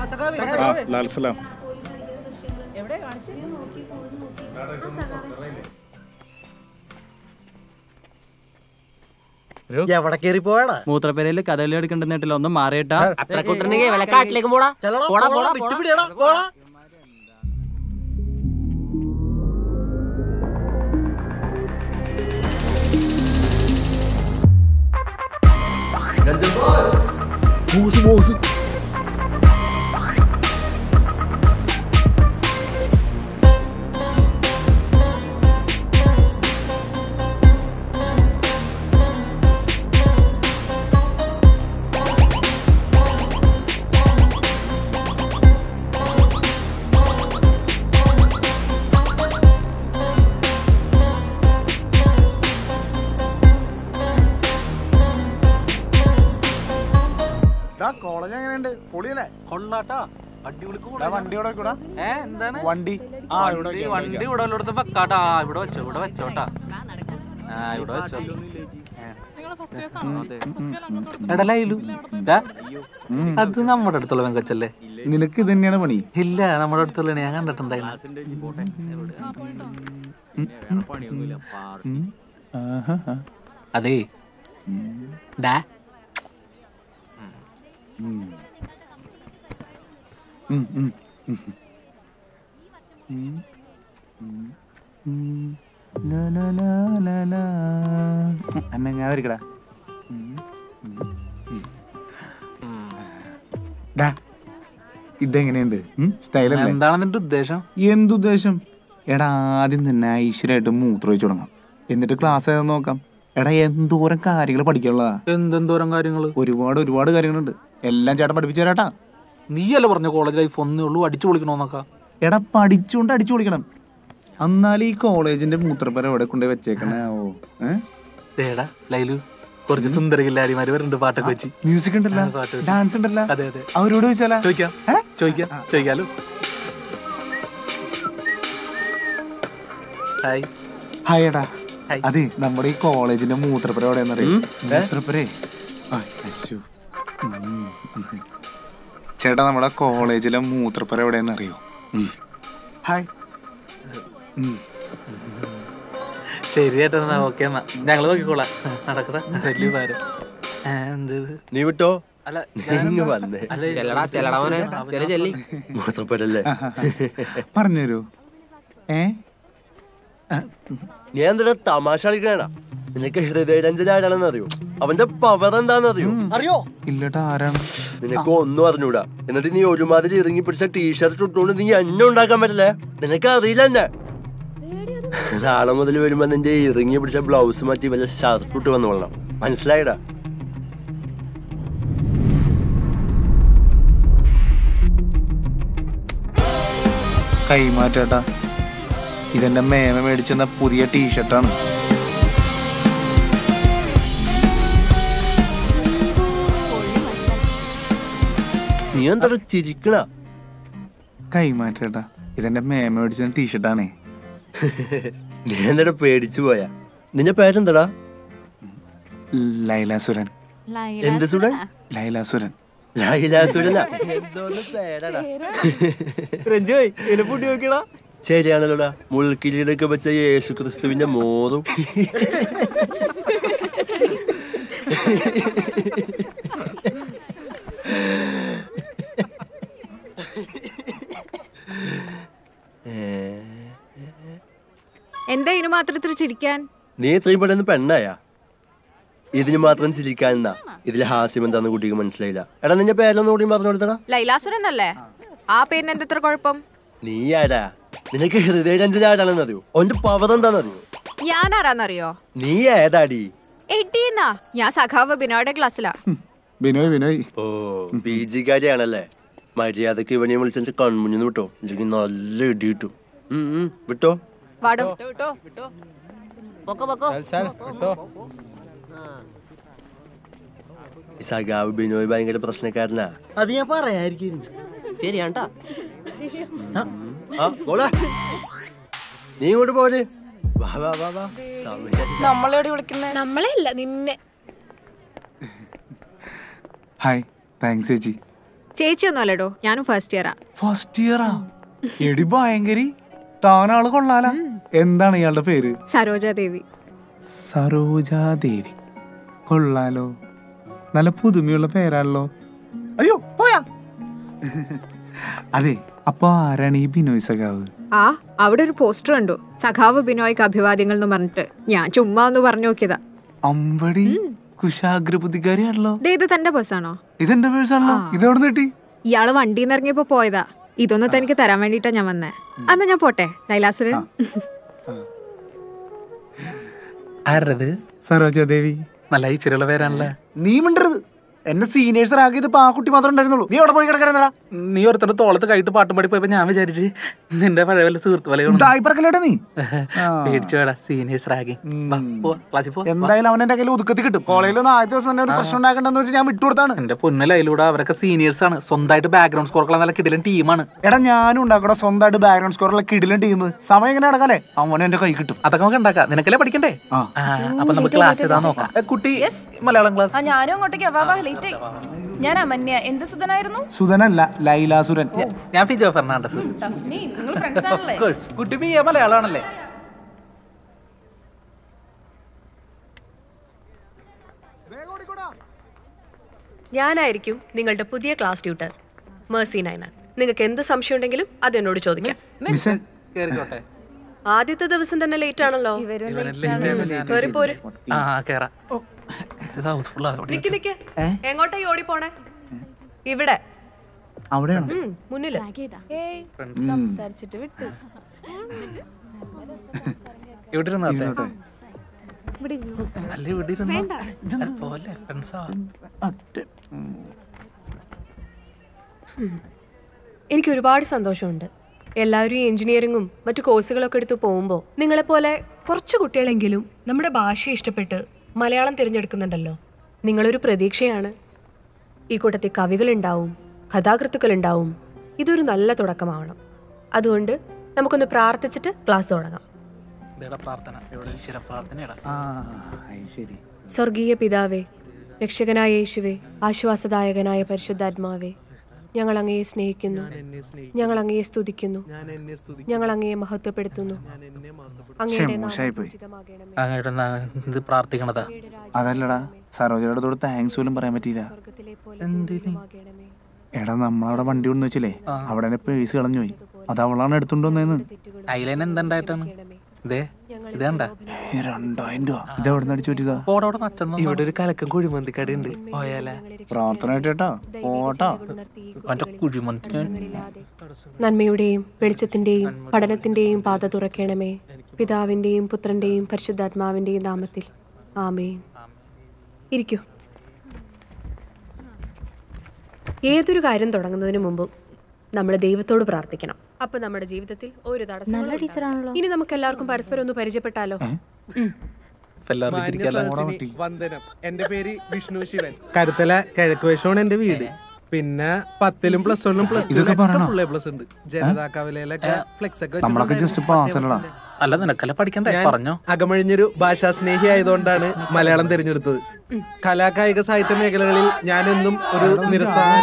ആ ലാൽ സലാം എവിടെ കാണിച്ചു എവിടെ കേറി പോയടാ മൂത്രപ്പേരയില് കഥകളി എടുക്കണ്ടെന്നിട്ടില്ല ഒന്ന് മാറിയിട്ടാ അത്ര കൂട്ടണെങ്കിൽ വല്ല കാട്ടിലേക്ക് പോടാ പോടാ പോടാ വിട്ടുപിടിയടാ പോടാ കോളേജ് എങ്ങനെയുണ്ട് പൊളിയല്ലേ കൊള്ളാട്ടാ അടിപൊളി ദാ വണ്ടി ഇവിടെ കൂടാ ഏ എന്താണ് വണ്ടി ആ ഇവിടെ വണ്ടി വണ്ടി ഇവിടെ ഉള്ളിടത്ത് വെക്കാട്ടാ ആ, ഇവിടെ വെച്ചോ ഇവിടെ വെച്ചോട്ടാ ആ ഇവിടെ വെച്ചോ അതെ. എടാ ലൈലു ദാ, അത് നമ്മുടെ അടുത്തുള്ള വെങ്കച്ചല്ലേ നിനക്ക് ഇത് തന്നെയാണ് പണി ഇല്ല നമ്മുടെ അടുത്തുള്ള ഞാൻ കണ്ടിട്ടുണ്ടായിരുന്നു ആഹാ, ആ. അതേ ഡാ ഉം, ഉം, ഉം. ഉം, ഉം. ലാ, ലാ, ലാ, ലാ, ലാ. ഉം, അന്നെ ഞാൻ വരിക്കടാ ഡാ ഇതെങ്ങനെയുണ്ട് സ്റ്റൈലല്ലേ എന്താണ് നിന്റെ ഉദ്ദേശം എന്തുദ്ദേശം എടാ ആദ്യം തന്നെ ഐശ്വര്യമായിട്ട് മൂത്രം ഒഴിച്ചു തുടങ്ങാം എന്നിട്ട് ക്ലാസ് ഏതെന്ന് നോക്കാം എടാ എന്തോരം കാര്യങ്ങൾ പഠിക്കാനുള്ളതാ എന്തെന്തോരം കാര്യങ്ങള് ഒരുപാട് ഒരുപാട് കാര്യങ്ങളുണ്ട് എല്ലാം ചേട്ടൻ പഠിപ്പിച്ചു തരാട്ടാ നീയല്ലേ പറഞ്ഞ കോളേജ് ലൈഫ് ഒന്നേ ഉള്ളൂ അടിച്ചു പൊളിക്കണോന്നൊക്കെ എടാ പഠിച്ചുകൊണ്ട് അടിച്ചു പൊളിക്കണം എന്നാലും ഈ കോളേജിന്റെ മൂത്രപ്പര എവിടെ കൊണ്ടുപോയി വെച്ചേക്കണേ ഓ ദേടാ ലൈലു കുറച്ച് സുന്ദരകില്ലാരിമാര് വരുന്നുണ്ട് പാട്ടൊക്കെ വെച്ച് മ്യൂസിക് ഉണ്ടല്ലോ ആ, പാട്ട് വെച്ച്. ഡാൻസ് ഉണ്ടല്ലോ അതെ അതെ അവരോട് ചോദിച്ചാലാ ചോദിക്കാം ഏ? ചോദിക്കാം ചോദിക്കാലോ ഹായ് ഹായ് എടാ ഹായ്. അതെ നമ്മുടെ ഈ കോളേജിന്റെ മൂത്രപ്പര എവിടെയെന്നറിയോ മൂത്രപ്പരേ ആ, അശ്ശോ. ഉം. ചേട്ടാ നമ്മുടെ കോളേജിലെ മൂത്രപ്പര എവിടെയെന്നറിയോ ഉം. ഹായ് ഉം. ശരി ചേട്ടാ എന്നാ ഓക്കെ എന്നാ ഞങ്ങള് നോക്കിക്കോളാം നടക്കട്ടെ വലിയ ഭാരം ഏ, എന്ത് ഇത്? നീ വിട്ടോ അല്ല ഇങ്ങ് വന്നേ അല്ല ചെല്ലടാ ചെല്ലടാ മോനെ ചെല്ലു ചെല്ലി മൂത്രപ്പരല്ലേ പറഞ്ഞുതരൂ ഏ നീ എന്തിനാ തമാശ കളിക്കണേടാ നിനക്ക് ഹൃദയരഞ്ജനാരാണെന്ന് അറിയോ അവന്റെ പവർ എന്താണെന്ന് അറിയോ അറിയോ ഇല്ലട്ടാ ആരാണ് നിനക്ക് ഒന്നും അറിഞ്ഞൂടാ എന്നിട്ട് നീ ഒരുമാതിരി ഇറങ്ങി പിടിച്ച ടീഷർട്ട് ഇട്ടുകൊണ്ട് നീ എന്നെ ഉണ്ടാക്കാൻ പറ്റില്ലേ നിനക്ക് അറിയില്ല എന്നെ നാളെ മുതൽ വരുമ്പോ നിന്റെ ഇറങ്ങി പിടിച്ച ബ്ലൗസ് മാറ്റി വല്ല ഷർട്ട് ഇട്ട് വന്നോളണം മനസ്സിലായിടാ കൈമാറ്റാട്ടാ ഇതെന്റെ മേമ മേടിച്ചെന്ന പുതിയ ടീഷർട്ടാണ് നീ എന്താ ചിരിക്കണ കൈമാറ്റാട്ടാ ഇതെന്റെ മേമ മേടിച്ചെന്ന ടീഷർട്ടാണേ നീ എന്താ പേടിച്ചു പോയാ നിന്റെ പേരെന്താടാ ലൈലാസുരൻ എന്ത് സുഡൻ ലൈലാസുരൻ ലൈലാസുരന എന്തോന്ന് പേരടാ രഞ്ജോയ് എന്നെ പൊടി നോക്കിയടാ ശരിയാണല്ലോടാ മുൾക്കിരീടൊക്കെ വെച്ച യേശു ക്രിസ്തുവിന്റെ മോറും എന്താ ഇതിന് മാത്രം ഇത്ര ചിരിക്കാൻ നീ ഇത്രയും പെട്ടെന്ന് പെണ്ണായ ഇതിന് മാത്രം ചിരിക്കാനെന്നാ ഇതിൽ ഹാസ്യം എന്താന്ന് കുട്ടിക്ക് മനസ്സിലായില്ല എടാ നിന്റെ പേരൊന്നും കൂടി പറഞ്ഞു കൊടുത്തടാ ലൈലാസുരൻ എന്നല്ലേ ആ പേരിന് എന്താ ഇത്ര കുഴപ്പം നീ ആരാ നിനക്ക് ഹൃദയരഞ്ജന ആരാണെന്ന് അറിയോ അവന്റെ പവർ എന്താണെന്ന് അറിയോ ഞാൻ ആരാന്നറിയോ നീ ഏതാടി എടീന്നാ ഞാൻ സഖാവ് ബിനോയുടെ ക്ലാസ്സിലാ ബിനോയ് ബിനോയ് ഓ പി ജിക്കാരിയാണല്ലേ മര്യാദക്ക് ഇവനെ വിളിച്ചിട്ട് കൺമുഞ്ഞു വിട്ടോ ഇല്ലെങ്കിൽ നല്ല ഇടി കിട്ടും ഉം, ഉം, വിട്ടോ വാടും പൊക്കോ പൊക്കോ ഈ സഖാവ് ബിനോയ് ഭയങ്കര പ്രശ്നക്കാരനാ അത് ഞാൻ പറയായിരിക്കും ശരിയാണ്ടാ ആ മോളെ നീ ഇങ്ങോട്ട് പോര് വാ വാ വാ വാ സമയം നമ്മളെവിടെ വിളിക്കുന്നത് നമ്മളെ അല്ല നിന്നെ ഹായ് താങ്ക്സ് ചേച്ചി ചേച്ചിയൊന്നും അല്ലടോ ഞാനും ഫസ്റ്റ് ഇയറാ ഫസ്റ്റ് ഇയറാ എടി ഭയങ്കരി താനാള് കൊള്ളാല എന്താണ് ഇയാളുടെ പേര് സരോജാദേവി സരോജാദേവി കൊള്ളാലോ നല്ല പുതുമയുള്ള പേരാണല്ലോ അയ്യോ പോയാ അതെ അപ്പൊ ആരാണ് ഈ ബിനോയ് സഖാവ് ആ അവിടെ ഒരു പോസ്റ്റർ കണ്ടു സഖാവ് ബിനോയ്ക്ക് അഭിവാദ്യങ്ങൾ എന്ന് പറഞ്ഞിട്ട് ഞാൻ ചുമ്മാ ഒന്ന് പറഞ്ഞു നോക്കിയതാ അമ്പടി കുശാഗ്ര ബുദ്ധിക്കാരിയാണല്ലോ ദേ ഇത് തന്റെ ബസ്സാണോ ഇതെന്റെ പേഴ്സാണല്ലോ ഇതെവിടെ നിന്ന് കിട്ടി ഇയാള് വണ്ടിയിൽ നിന്ന് ഇറങ്ങിയപ്പോ പോയതാ ഇതൊന്നും തനിക്ക് തരാൻ വേണ്ടിട്ടാ ഞാൻ വന്നേ അന്ന് ഞാൻ പോട്ടെ ലൈലാസുരൻ ആരത് സരോജാദേവി നല്ല ഇച്ചിരിയുള്ള പേരാണല്ലേ നീ മിണ്ടരുത് എന്നെ സീനിയേഴ്സ് ആക്കിയത് ആ കുട്ടി മാത്രം ഉണ്ടായിരുന്നുള്ളൂ നീ എവിടെ പോയി കിടക്കണെന്നടാ നീ ഒരുത്തന്റെ തോളത്ത് കൈയിട്ട് പാട്ടും പാടി പോയപ്പോ ഞാൻ വിചാരിച്ച് നിന്റെ പഴയ വല്ല സുഹൃത്ത് വലയോ ഡായിപ്പറക്കല്ലേടാ നീ പേടിച്ചു വേടാ സീനിയേഴ്സ് റാഗി ക്ലാസ്സിൽ പോ എന്തായാലും അവൻ എന്റെ കയ്യിൽ ഒതുക്കത്തി കിട്ടും കോളേജിൽ ഒന്ന് ആദ്യ ദിവസം തന്നെ ഒരു പ്രശ്നം ഉണ്ടാക്കണ്ടെന്ന് വെച്ച് ഞാൻ വിട്ടുകൊടുത്താണ് എന്റെ പൊന്നലയിലൂടെ അവരൊക്കെ സീനിയേഴ്സ് ആണ് സ്വന്തമായിട്ട് ബാക്ക്ഗ്രൗണ്ട് സ്കോർക്കുള്ള നല്ല കിടിലൻ ടീമാണ് എടാ ഞാനും ഉണ്ടാക്കണ സ്വന്തമായിട്ട് ബാക്ക്ഗ്രൗണ്ട് സ്കോറുള്ള കിടിലൻ ടീം സമയം എങ്ങനെ നടക്കാല്ലേ അവനെ എന്റെ കൈ കിട്ടും അതൊക്കെ നമുക്ക് ഉണ്ടാക്കാം നിനക്കല്ലേ പഠിക്കണ്ടേ ആ. ആ, അപ്പൊ നമുക്ക് ക്ലാസ് ചെയ്താ നോക്കാം ഏ, കുട്ടി മലയാളം ക്ലാസ് ആ ഞാനും അങ്ങോട്ടേക്ക് അവാ ലേറ്റ് ആയി ഞാൻ അമന്യ എന്ത് സുധനായിരുന്നു സുധനല്ല ലൈലാസുരൻ ഞാൻ ഫിജോ ഫെർണാണ്ടസ് ടഫ്നി നിങ്ങൾ ഫ്രണ്ട്സ് ആണല്ലേ കുട്ടി ബി എ മലയാളമാണല്ലേ ഞാനായിരിക്കും നിങ്ങളുടെ പുതിയ ക്ലാസ് ട്യൂട്ടർ മേഴ്സി നൈന നിങ്ങൾക്ക് എന്ത് സംശയം ഉണ്ടെങ്കിലും അത് എന്നോട് ചോദിക്കാം മിസ്സേ കേറിക്കോട്ടെ ആദ്യത്തെ ദിവസം തന്നെ ലേറ്റ് ആണല്ലോ കേറി പോര് ആ കേറാ ഇത് ഹൗസ്ഫുൾ നിക്ക് നിക്ക് എങ്ങോട്ടാ ഈ ഓടി പോണേ ഇവിടെ അവിടെയാണ് ഉം, മുന്നില് ഏയ് സംസാരിച്ചിട്ട് വിട്ടു ഇവിടെ ഇരുന്നോട്ടെ ഇവിടെ ഇരുന്നു. അല്ല ഇവിടെ ഇരുന്നോ പോലെ ഫ്രണ്ട്സാ എനിക്ക് ഒരുപാട് സന്തോഷമുണ്ട് എല്ലാവരും ഈ എഞ്ചിനീയറിങ്ങും മറ്റു കോഴ്സുകളൊക്കെ എടുത്ത് പോകുമ്പോൾ നിങ്ങളെപ്പോലെ കുറച്ച് കുട്ടികളെങ്കിലും നമ്മുടെ ഭാഷ ഇഷ്ടപ്പെട്ട് മലയാളം തിരഞ്ഞെടുക്കുന്നുണ്ടല്ലോ നിങ്ങളൊരു പ്രതീക്ഷയാണ് ഈ കൂട്ടത്തിൽ കവികളുണ്ടാവും കഥാകൃത്തുക്കളുണ്ടാവും ഇതൊരു നല്ല തുടക്കമാവണം അതുകൊണ്ട് നമുക്കൊന്ന് പ്രാർത്ഥിച്ചിട്ട് ക്ലാസ് തുടങ്ങാം ഇതേടാ പ്രാർത്ഥന ഇവിടെ ഈശ്വര പ്രാർത്ഥനയടാ ആ അത് ശരി സ്വർഗീയ പിതാവേ രക്ഷകനായ യേശുവേ ആശ്വാസദായകനായ പരിശുദ്ധാത്മാവേ ഞങ്ങൾ അങ്ങയെ സ്നേഹിക്കുന്നു ഞങ്ങൾ അങ്ങയെ സ്തുതിക്കുന്നു ഞങ്ങൾ അങ്ങയെ മഹത്വപ്പെടുത്തുന്നു അങ്ങയുടെ നാമം മോശമായിപ്പോയി. ഉചിതമാകണമേ. അങ്ങയുടെ നാ- ഇത് പ്രാർത്ഥിക്കണതാ അതല്ലടാ സരോജയുടെ തോട് താങ്ക്സ് പോലും പറയാൻ പറ്റിയില്ല സ്വർഗ്ഗത്തിലെ പോലെ എന്തിന് ഭൂമിയിലുമാകണമേ. എടാ നമ്മളവിടെ വണ്ടി കൊണ്ടു വെച്ചില്ലേ അവിടെ എന്നെ പേഴ്സ് കളഞ്ഞു പോയി അത് അവളാണ് എടുത്തോണ്ട് വന്നേന്ന് അതിലേനെ എന്തുണ്ടായിട്ടാണ് ഇതേ ഇത് കണ്ട ഈ രണ്ടായിരം രൂപ ഇത് എവിടെ നിന്ന് അടിച്ചു പറ്റിയതാ ഓടോടെ നച്ചെന്നോ ഇവിടെ ഒരു കലക്കം കുഴിമന്തിക്കട ഉണ്ട് പോയാലേ പ്രാർത്ഥന കേട്ടോ ഓട്ടോ അവന്റെ കുഴിമന്തി നന്മയുടെയും വെളിച്ചത്തിന്റെയും പഠനത്തിന്റെയും പാത തുറക്കണമേ പിതാവിന്റെയും പുത്രന്റെയും പരിശുദ്ധാത്മാവിന്റെയും നാമത്തിൽ ആമേൻ ഇരിക്കൂ ഏതൊരു കാര്യം തുടങ്ങുന്നതിന് മുമ്പും നമ്മൾ ദൈവത്തോട് പ്രാർത്ഥിക്കണം അപ്പൊ നമ്മുടെ ജീവിതത്തിൽ ഒരു തടസ്സം ഇനി നമുക്ക് എല്ലാവർക്കും പരസ്പരം ഒന്ന് പരിചയപ്പെട്ടാലോ എല്ലാവരും ചിരിക്കല്ല വന്ദനം എന്റെ പേര് വിഷ്ണു ശിവൻ കരുത്തല കിഴക്ക് വശമാണ് എന്റെ വീട് പിന്നെ പത്തിലും പ്ലസ് വണ്ണും പ്ലസ് ഇതൊക്കെ പറയണോ? ഫുൾ എ പ്ലസ് ഉണ്ട് ജനതാ കവലയിലൊക്കെ ഫ്ലെക്സ് ഒക്കെ നമ്മളൊക്കെ ജസ്റ്റ് പാസ് അല്ലടാ അല്ല നിനക്കല്ല പഠിക്കണ്ടേ ഞാൻ പറഞ്ഞോ അകമഴിഞ്ഞൊരു ഭാഷാ സ്നേഹി ആയതുകൊണ്ടാണ് മലയാളം തിരഞ്ഞെടുത്തത് കലാകായിക സാഹിത്യ മേഖലകളിൽ ഞാൻ എന്നും ഒരു നിരസന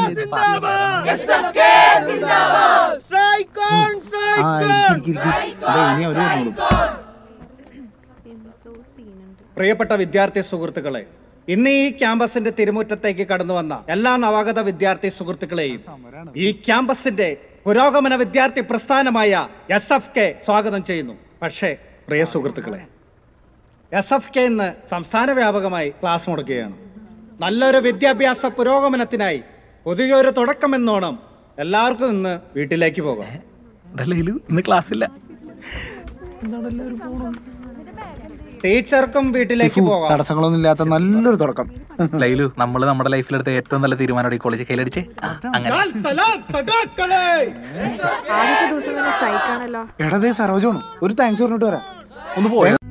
ആ ഇരിക്ക്, ഇരിക്ക്, ഇരിക്ക്. അതെ, ഇനി അവര് വന്നോളും. പ്രിയപ്പെട്ട വിദ്യാർത്ഥി സുഹൃത്തുക്കളെ ഇന്ന് ഈ ക്യാമ്പസിന്റെ തിരുമുറ്റത്തേക്ക് കടന്നു വന്ന എല്ലാ നവാഗത വിദ്യാർത്ഥി സുഹൃത്തുക്കളെയും ഈ ക്യാമ്പസിന്റെ പുരോഗമന വിദ്യാർത്ഥി പ്രസ്ഥാനമായ എസ് എഫ് കെ സ്വാഗതം ചെയ്യുന്നു പക്ഷേ പ്രിയ സുഹൃത്തുക്കളെ എസ് എഫ് കെ ഇന്ന് സംസ്ഥാന വ്യാപകമായി ക്ലാസ് മുടക്കുകയാണ് നല്ലൊരു വിദ്യാഭ്യാസ പുരോഗമനത്തിനായി പുതിയൊരു തുടക്കമെന്നോണം എല്ലാവർക്കും ഇന്ന് വീട്ടിലേക്ക് പോകാം ലൈലു ഇന്ന് ക്ലാസ് ഇല്ല ടീച്ചർക്കും വീട്ടിലേക്ക് ഫു, പോകാം തടസ്സങ്ങളൊന്നും ഇല്ലാത്ത നല്ലൊരു തുടക്കം ലൈലു നമ്മൾ നമ്മുടെ ലൈഫിലെടുത്ത ഏറ്റവും നല്ല തീരുമാനം ഈ കോളേജ് കയ്യിലടിച്ച് ആ, അങ്ങനെ ആദ്യത്തെ ദിവസം തന്നെ സ്ട്രൈക്ക് ആണല്ലോ എടാ ദേ സരോജാണ് ഒരു താങ്ക്സ് പറഞ്ഞിട്ട് വരാം ഒന്ന് പോയോ